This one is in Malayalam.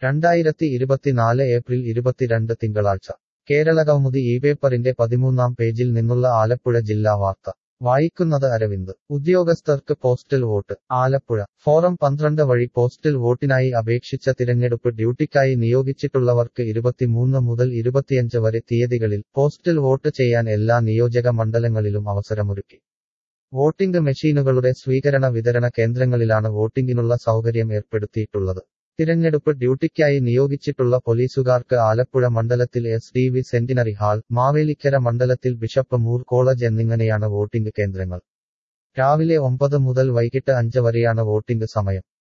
രണ്ടായിരത്തി ഇരുപത്തിനാല് ഏപ്രിൽ ഇരുപത്തിരണ്ട് തിങ്കളാഴ്ച കേരളകൗമുദി ഈ പേപ്പറിന്റെ പതിമൂന്നാം പേജിൽ നിന്നുള്ള ആലപ്പുഴ ജില്ലാ വാർത്ത വായിക്കുന്നത് അരവിന്ദ് ഉദ്യോഗസ്ഥർക്ക് പോസ്റ്റൽ വോട്ട് ആലപ്പുഴ ഫോറം പന്ത്രണ്ട് വഴി പോസ്റ്റൽ വോട്ടിനായി അപേക്ഷിച്ച തിരഞ്ഞെടുപ്പ് ഡ്യൂട്ടിക്കായി നിയോഗിച്ചിട്ടുള്ളവർക്ക് ഇരുപത്തിമൂന്ന് മുതൽ ഇരുപത്തിയഞ്ച് വരെ തീയതികളിൽ പോസ്റ്റൽ വോട്ട് ചെയ്യാൻ എല്ലാ നിയോജക മണ്ഡലങ്ങളിലും അവസരമൊരുക്കി വോട്ടിംഗ് മെഷീനുകളുടെ സ്വീകരണ വിതരണ കേന്ദ്രങ്ങളിലാണ് വോട്ടിംഗിനുള്ള സൗകര്യം ഏർപ്പെടുത്തിയിട്ടുള്ളത് തിരഞ്ഞെടുപ്പ് ഡ്യൂട്ടിക്കായി നിയോഗിച്ചിട്ടുള്ള പോലീസുകാർക്ക് ആലപ്പുഴ മണ്ഡലത്തിൽ S D V centenary hall Mavelikara മണ്ഡലത്തിൽ ബിഷപ്പ് മൂർ കോളേജ് എന്നിങ്ങനെയാണ് വോട്ടിംഗ് കേന്ദ്രങ്ങൾ രാവിലെ ഒമ്പത് മുതൽ വൈകിട്ട് അഞ്ച് വരെയാണ് വോട്ടിംഗ് സമയം